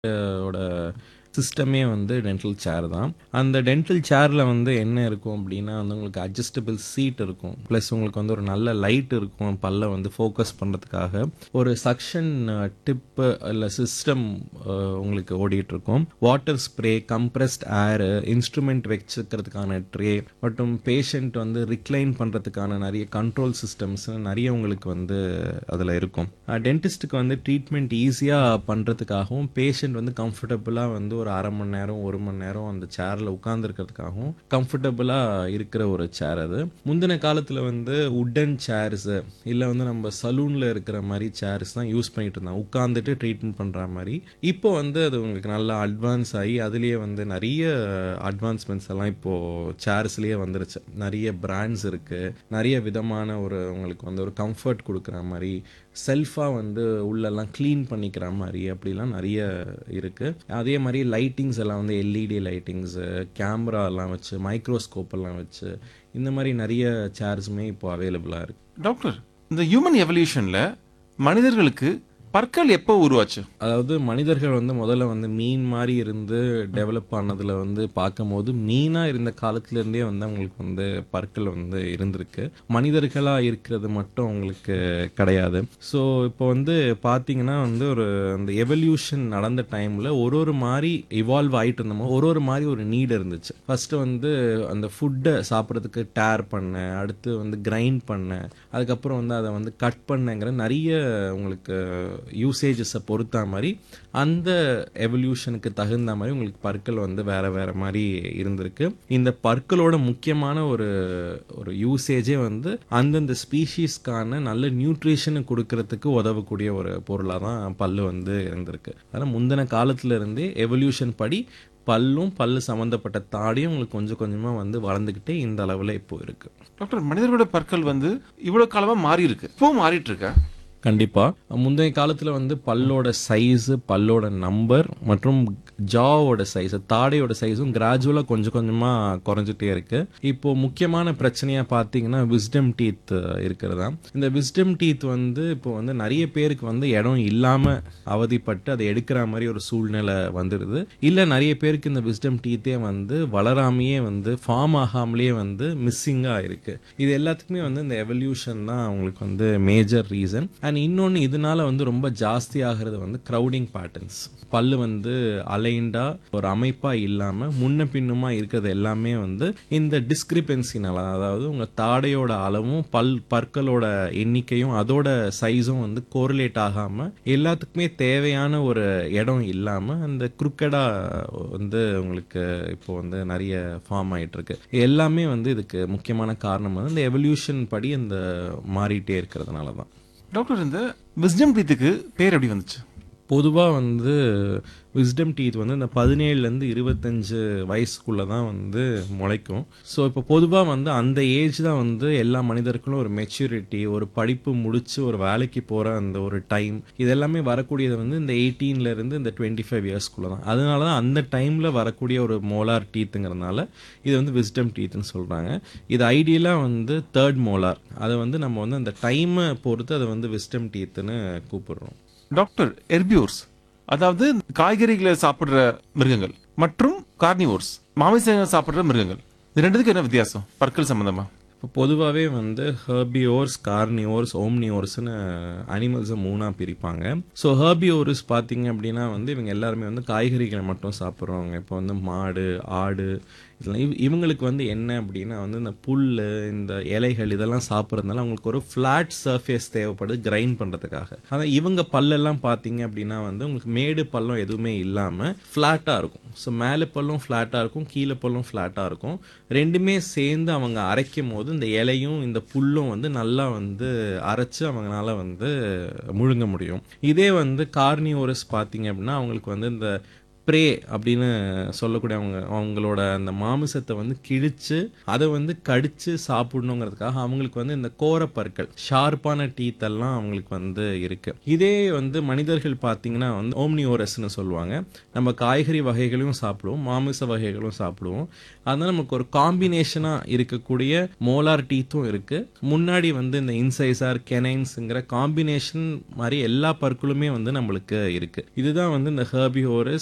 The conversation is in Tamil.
ஓட சிஸ்டமே வந்து டென்டல் சேர் தான் அந்த டென்டல் சேரில் வந்து என்ன இருக்கும் அப்படின்னா வந்து உங்களுக்கு அட்ஜஸ்டபிள் சீட் இருக்கும் ப்ளஸ் உங்களுக்கு வந்து ஒரு நல்ல லைட் இருக்கும் பல்ல வந்து ஃபோக்கஸ் பண்ணுறதுக்காக ஒரு சக்ஷன் டிப்பு இல்லை சிஸ்டம் உங்களுக்கு ஓடிட்டு இருக்கும் water spray compressed air instrument வச்சுக்கிறதுக்கான ட்ரே மற்றும் பேஷண்ட் வந்து ரிக்ளைன் பண்ணுறதுக்கான நிறைய கண்ட்ரோல் சிஸ்டம்ஸ் நிறைய உங்களுக்கு வந்து அதில் இருக்கும் டென்டிஸ்ட்டுக்கு வந்து ட்ரீட்மெண்ட் ஈஸியாக பண்ணுறதுக்காகவும் பேஷண்ட் வந்து கம்ஃபர்டபுளாக வந்து ஒரு அரை மணி நேரம் ஒரு மணி நேரம் அந்த சேரில் உட்காந்துருக்கிறதுக்காகவும் கம்ஃபர்டபுளாக இருக்கிற ஒரு சேர் அது முந்தின காலத்தில் வந்து உட்டன் சேர்ஸு இல்லை வந்து நம்ம சலூனில் இருக்கிற மாதிரி சேர்ஸ் தான் யூஸ் பண்ணிட்டு இருந்தாங்க உட்காந்துட்டு ட்ரீட்மெண்ட் பண்ணுற மாதிரி இப்போ வந்து அது உங்களுக்கு நல்லா அட்வான்ஸ் ஆகி அதுலேயே வந்து நிறைய அட்வான்ஸ்மெண்ட்ஸ் எல்லாம் இப்போது சேர்ஸ்லேயே வந்துருச்சு நிறைய பிராண்ட்ஸ் இருக்குது நிறைய விதமான ஒரு உங்களுக்கு வந்து ஒரு கம்ஃபர்ட் கொடுக்குற மாதிரி செல்ஃபாக வந்து உள்ளெல்லாம் க்ளீன் பண்ணிக்கிற மாதிரி அப்படிலாம் நிறைய இருக்குது அதே மாதிரி லைட்டிங்ஸ் எல்லாம் வந்து எல்இடி லைட்டிங்ஸு கேமரா எல்லாம் வச்சு மைக்ரோஸ்கோப் எல்லாம் வச்சு இந்த மாதிரி நிறைய சேர்ஸுமே இப்போ அவைலபிளாக இருக்குது டாக்டர் இந்த ஹியூமன் எவல்யூஷன்ல மனிதர்களுக்கு பற்கள் எப்போ உருவாச்சு அதாவது மனிதர்கள் வந்து முதல்ல வந்து மீன் மாதிரி இருந்து டெவலப் ஆனதில் வந்து பார்க்கும்போது மீனாக இருந்த காலத்துலேருந்தே வந்து அவங்களுக்கு வந்து பற்கள் வந்து இருந்திருக்கு மனிதர்களாக இருக்கிறது மட்டும் அவங்களுக்கு கிடையாது ஸோ இப்போ வந்து பார்த்தீங்கன்னா வந்து ஒரு அந்த எவல்யூஷன் நடந்த டைமில் ஒரு ஒரு மாதிரி இவால்வ் ஆகிட்டு இருந்தோமோ ஒரு ஒரு மாதிரி ஒரு நீடு இருந்துச்சு ஃபஸ்ட்டு வந்து அந்த ஃபுட்டை சாப்பிட்றதுக்கு டேர் பண்ண அடுத்து வந்து கிரைண்ட் பண்ண அதுக்கப்புறம் வந்து அதை வந்து கட் பண்ணங்கிற நிறைய உங்களுக்கு யூசேஜஸை பொறுத்த மாதிரி அந்த எவல்யூஷனுக்கு தகுந்த மாதிரி உங்களுக்கு பற்கள் வந்து வேற வேற மாதிரி இருந்திருக்கு இந்த பற்களோட முக்கியமான ஒரு ஒரு யூசேஜே வந்து அந்தந்த ஸ்பீஷீஸ்க்கான நல்ல நியூட்ரிஷனை கொடுக்கறதுக்கு உதவக்கூடிய ஒரு பொருளாக தான் பல்லு வந்து இருந்திருக்கு அதனால் முந்தின காலத்துல இருந்தே எவல்யூஷன் படி பல்லும் பல்லு சம்மந்தப்பட்ட தாடியும் உங்களுக்கு கொஞ்சம் கொஞ்சமாக வந்து வளர்ந்துக்கிட்டே இந்த அளவில் இப்போ இருக்குது டாக்டர் மனிதர்களோட பற்கள் வந்து இவ்வளவு காலமா மாறி இருக்கு இப்போ மாறிட்டு இருக்கா கண்டிப்பா முந்தைய காலத்துல வந்து பல்லோட சைஸ் பல்லோட நம்பர் மற்றும் ஜாவோட சைஸ் தாடையோட சைஸும் கிராஜுவலா கொஞ்சம் கொஞ்சமா குறைஞ்சிட்டே இருக்கு இப்போ முக்கியமான பிரச்சனையா பாத்தீங்கன்னா விஸ்டம் டீத் இருக்கிறதா இந்த விஸ்டம் டீத் வந்து இப்போ வந்து நிறைய பேருக்கு வந்து இடம் இல்லாம அவதிப்பட்டு அதை எடுக்கிற மாதிரி ஒரு சூழ்நிலை வந்துடுது இல்ல நிறைய பேருக்கு இந்த விஸ்டம் டீத்தே வந்து வளராமையே வந்து ஃபார்ம் ஆகாமலேயே வந்து மிஸ்ஸிங்கா இருக்கு இது எல்லாத்துக்குமே வந்து இந்த எவல்யூஷன் தான் அவங்களுக்கு வந்து மேஜர் ரீசன் அண்ட் இன்னொன்று இதனால வந்து ரொம்ப ஜாஸ்தி ஆகிறது வந்து க்ரௌடிங் பேட்டர்ன்ஸ் பல்லு வந்து அலைண்டா ஒரு அமைப்பா இல்லாம முன்ன பின்னுமா இருக்கிறது எல்லாமே வந்து இந்த டிஸ்கிரிபென்சினால அதாவது உங்க தாடையோட அளவும் பல் பற்களோட எண்ணிக்கையும் அதோட சைஸும் வந்து கோரிலேட் ஆகாம எல்லாத்துக்குமே தேவையான ஒரு இடம் இல்லாம அந்த குறுக்கடா வந்து உங்களுக்கு இப்போ வந்து நிறைய ஃபார்ம் ஆயிட்டு இருக்கு எல்லாமே வந்து இதுக்கு முக்கியமான காரணம் வந்து இந்த எவல்யூஷன் படி இந்த மாறிட்டே இருக்கிறதுனால தான் டாக்டர் இந்த விஸ்டம் டீத்துக்கு பேர் எப்படி வந்துச்சு பொதுவாக வந்து விஸ்டம் டீத் வந்து இந்த பதினேழுலேருந்து இருபத்தஞ்சு வயசுக்குள்ளே தான் வந்து முளைக்கும் ஸோ இப்போ பொதுவாக வந்து அந்த ஏஜ் தான் வந்து எல்லா மனிதர்களும் ஒரு மெச்சூரிட்டி ஒரு படிப்பு முடிச்சு ஒரு வேலைக்கு போகிற அந்த ஒரு டைம் இதெல்லாமே வரக்கூடியது வந்து இந்த 18 இருந்து இந்த டுவெண்ட்டி ஃபைவ் இயர்ஸ்க்குள்ளே தான் அதனால தான் அந்த டைமில் வரக்கூடிய ஒரு மோலார் டீத்துங்கிறதுனால இது வந்து விஸ்டம் டீத்னு சொல்கிறாங்க இது ஐடியலாக வந்து தேர்ட் மோலார் அதை வந்து நம்ம வந்து அந்த டைமை பொறுத்து அதை வந்து விஸ்டம் டீத்துன்னு கூப்பிடுறோம் டாக்டர் எர்பியோர்ஸ் அதாவது காய்கறிகளை சாப்பிடுற மிருகங்கள் மற்றும் கார்னிவோர்ஸ் மாமிசங்கள் சாப்பிடுற மிருகங்கள் இது ரெண்டுத்துக்கு என்ன வித்தியாசம் பற்கள் சம்பந்தமா இப்போ பொதுவாகவே வந்து ஹர்பியோர்ஸ் கார்னியோர்ஸ் ஓம்னியோர்ஸ்னு அனிமல்ஸை மூணாக பிரிப்பாங்க ஸோ ஹர்பியோர்ஸ் பார்த்தீங்க அப்படின்னா வந்து இவங்க எல்லாருமே வந்து காய்கறிகளை மட்டும் சாப்பிட்றவங்க இப்போ வந்து மாடு ஆடு இதெல்லாம் இவ் இவங்களுக்கு வந்து என்ன அப்படின்னா வந்து இந்த புல் இந்த இலைகள் இதெல்லாம் சாப்பிட்றதுனால அவங்களுக்கு ஒரு ஃப்ளாட் சர்ஃபேஸ் தேவைப்படுது கிரைண்ட் பண்ணுறதுக்காக ஆனால் இவங்க பல்லெல்லாம் பார்த்தீங்க அப்படின்னா வந்து உங்களுக்கு மேடு பள்ளம் எதுவுமே இல்லாமல் ஃப்ளாட்டாக இருக்கும் ஸோ மேலே பல்லும் ஃப்ளாட்டாக இருக்கும் கீழே பல்லும் ஃப்ளாட்டாக இருக்கும் ரெண்டுமே சேர்ந்து அவங்க அரைக்கும் போது இந்த இலையும் இந்த புல்லும் வந்து நல்லா வந்து அரைச்சு அவங்களால வந்து முழுங்க முடியும் இதே வந்து கார்னியோரஸ் பார்த்தீங்க அப்படின்னா அவங்களுக்கு வந்து இந்த ப்ரே அப்படின்னு சொல்லக்கூடிய அவங்க அவங்களோட அந்த மாமிசத்தை வந்து கிழிச்சு அதை வந்து கடிச்சு சாப்பிடணுங்கிறதுக்காக அவங்களுக்கு வந்து இந்த கோர பற்கள் ஷார்ப்பான டீத் எல்லாம் அவங்களுக்கு வந்து இருக்கு இதே வந்து மனிதர்கள் பார்த்தீங்கன்னா வந்து ஓம்னியோரஸ்னு சொல்லுவாங்க நம்ம காய்கறி வகைகளையும் சாப்பிடுவோம் மாமிச வகைகளும் சாப்பிடுவோம் அதனால நமக்கு ஒரு காம்பினேஷனாக இருக்கக்கூடிய மோலார் டீத்தும் இருக்கு முன்னாடி வந்து இந்த இன்சைசார் கெனைன்ஸுங்கிற காம்பினேஷன் மாதிரி எல்லா பற்களுமே வந்து நம்மளுக்கு இருக்கு இதுதான் வந்து இந்த ஹெர்பிஹோரஸ்